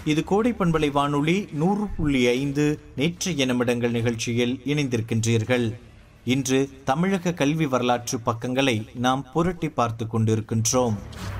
இது கோடை பண்பலை வானொலி நூறு புள்ளி ஐந்து நேற்றைய நிமிடங்கள் நிகழ்ச்சியில் இணைந்திருக்கின்றீர்கள் இன்று தமிழக கல்வி வரலாற்று பக்கங்களை நாம் புரட்டி பார்த்து கொண்டிருக்கின்றோம்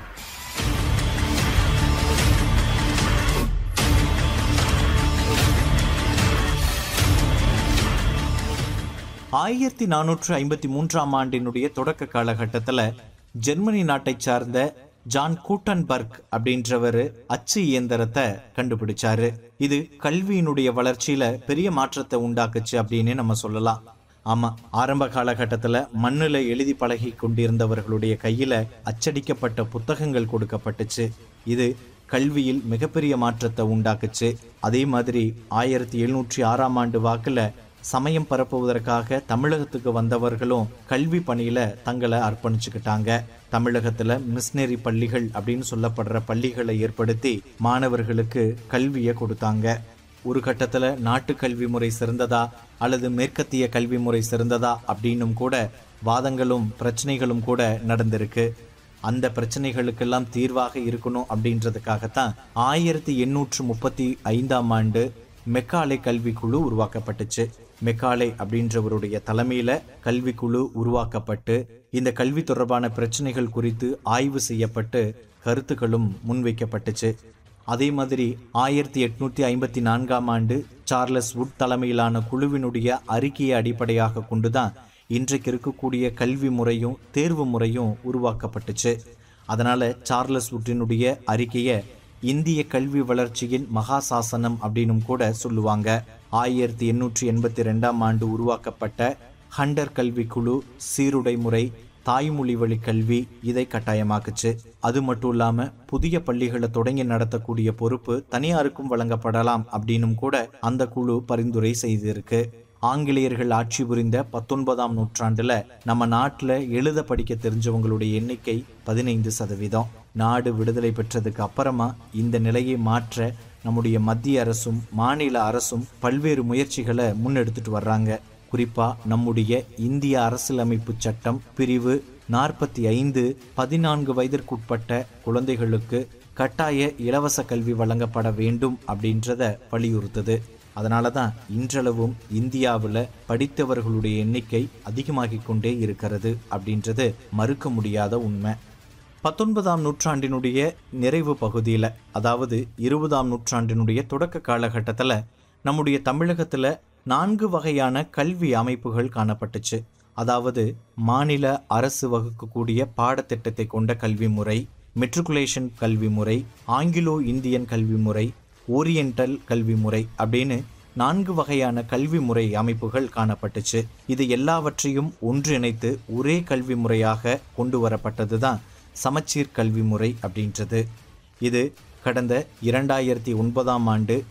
ஆயிரத்தி நானூற்று ஐம்பத்தி மூன்றாம் ஆண்டினுடைய தொடக்க காலகட்டத்தில் ஜெர்மனி நாட்டை சார்ந்த ஜான் கூட்டன்பர்க் அப்படின்றவர் அச்சு இயந்திரத்தை கண்டுபிடிச்சாரு இது கல்வியினுடைய வளர்ச்சியில பெரிய மாற்றத்தை உண்டாக்குச்சு அப்படின்னு நம்ம சொல்லலாம் ஆமா ஆரம்ப காலகட்டத்தில் மண்ணில் எழுதி பழகி கொண்டிருந்தவர்களுடைய கையில அச்சடிக்கப்பட்ட புத்தகங்கள் கொடுக்கப்பட்டுச்சு இது கல்வியில் மிகப்பெரிய மாற்றத்தை உண்டாக்குச்சு அதே மாதிரி ஆயிரத்தி எழுநூற்றி ஆறாம் ஆண்டு வாக்குல சமயம் பரப்புவதற்காக தமிழகத்துக்கு வந்தவர்களும் கல்வி பணியில தங்களை அர்ப்பணிச்சுக்கிட்டாங்க தமிழகத்துல மிஷினரி பள்ளிகள் அப்படின்னு சொல்லப்படுற பள்ளிகளை ஏற்படுத்தி மாணவர்களுக்கு கல்வியை கொடுத்தாங்க ஒரு கட்டத்துல நாட்டு கல்வி முறை சிறந்ததா அல்லது மேற்கத்திய கல்வி முறை சிறந்ததா அப்படின்னும் கூட வாதங்களும் பிரச்சனைகளும் கூட நடந்திருக்கு அந்த பிரச்சனைகளுக்கெல்லாம் தீர்வாக இருக்கணும் அப்படின்றதுக்காகத்தான் ஆயிரத்தி எண்ணூற்று முப்பத்தி ஐந்தாம் ஆண்டு மெக்காலே கல்விக்குழு உருவாக்கப்பட்டுச்சு மெக்காலே அப்படின்றவருடைய தலைமையில கல்விக்குழு உருவாக்கப்பட்டு இந்த கல்வி தொடர்பான பிரச்சனைகள் குறித்து ஆய்வு செய்யப்பட்டு கருத்துக்களும் முன்வைக்கப்பட்டுச்சு அதே மாதிரி ஆயிரத்தி எட்நூத்தி ஐம்பத்தி நான்காம் ஆண்டு சார்லஸ் வுட் தலைமையிலான குழுவினுடைய அறிக்கையை அடிப்படையாக கொண்டுதான் இன்றைக்கு இருக்கக்கூடிய கல்வி முறையும் தேர்வு முறையும் உருவாக்கப்பட்டுச்சு அதனால சார்லஸ் வுட்டினுடைய அறிக்கையை இந்திய கல்வி வளர்ச்சியின் மகா சாசனம் அப்படின்னும் கூட சொல்லுவாங்க ஆயிரத்தி எண்ணூற்றி எண்பத்தி ரெண்டாம் ஆண்டு உருவாக்கப்பட்ட ஹண்டர் கல்விக்குழு சீருடை முறை தாய்மொழி வழி கல்வி இதை கட்டாயமாக்குச்சு அது மட்டும் இல்லாம புதிய பள்ளிகளை தொடங்கி நடத்தக்கூடிய பொறுப்பு தனியாருக்கும் வழங்கப்படலாம் அப்படின்னும் கூட அந்த குழு பரிந்துரை செய்திருக்கு ஆங்கிலேயர்கள் ஆட்சி புரிந்த பத்தொன்பதாம் நூற்றாண்டுல நம்ம நாட்டுல எழுத படிக்க தெரிஞ்சவங்களுடைய எண்ணிக்கை பதினைந்து சதவீதம் நாடு விடுதலை பெற்றதுக்கு அப்புறமா இந்த நிலையை மாற்ற நம்முடைய மத்திய அரசும் மாநில அரசும் பல்வேறு முயற்சிகளை முன்னெடுத்துட்டு வர்றாங்க குறிப்பா நம்முடைய இந்திய அரசியலமைப்பு சட்டம் பிரிவு நாற்பத்தி ஐந்து பதினான்கு வயதிற்குட்பட்ட குழந்தைகளுக்கு கட்டாய இலவச கல்வி வழங்கப்பட வேண்டும் அப்படின்றத வலியுறுத்துது அதனால தான் இன்றளவும் இந்தியாவில் படித்தவர்களுடைய எண்ணிக்கை அதிகமாகிக் கொண்டே இருக்கிறது அப்படின்றது மறுக்க முடியாத உண்மை பத்தொன்பதாம் நூற்றாண்டினுடைய நிறைவு பகுதியில் அதாவது இருபதாம் நூற்றாண்டினுடைய தொடக்க காலகட்டத்தில் நம்முடைய தமிழகத்தில் நான்கு வகையான கல்வி அமைப்புகள் காணப்பட்டுச்சு அதாவது மாநில அரசு வகுக்கக்கூடிய பாடத்திட்டத்தை கொண்ட கல்வி முறை மெட்ரிகுலேஷன் கல்வி முறை ஆங்கிலோ இந்தியன் கல்வி முறை ஓரியண்டல் கல்வி முறை அப்படின்னு நான்கு வகையான கல்வி முறை அமைப்புகள் காணப்பட்டுச்சு இது எல்லாவற்றையும் ஒன்றிணைத்து ஒரே கல்வி முறையாக கொண்டு வரப்பட்டது தான் சமச்சீர் கல்வி முறை அப்படின்றது இது கடந்த இரண்டாயிரத்தி ஒன்பதாம் ஆண்டு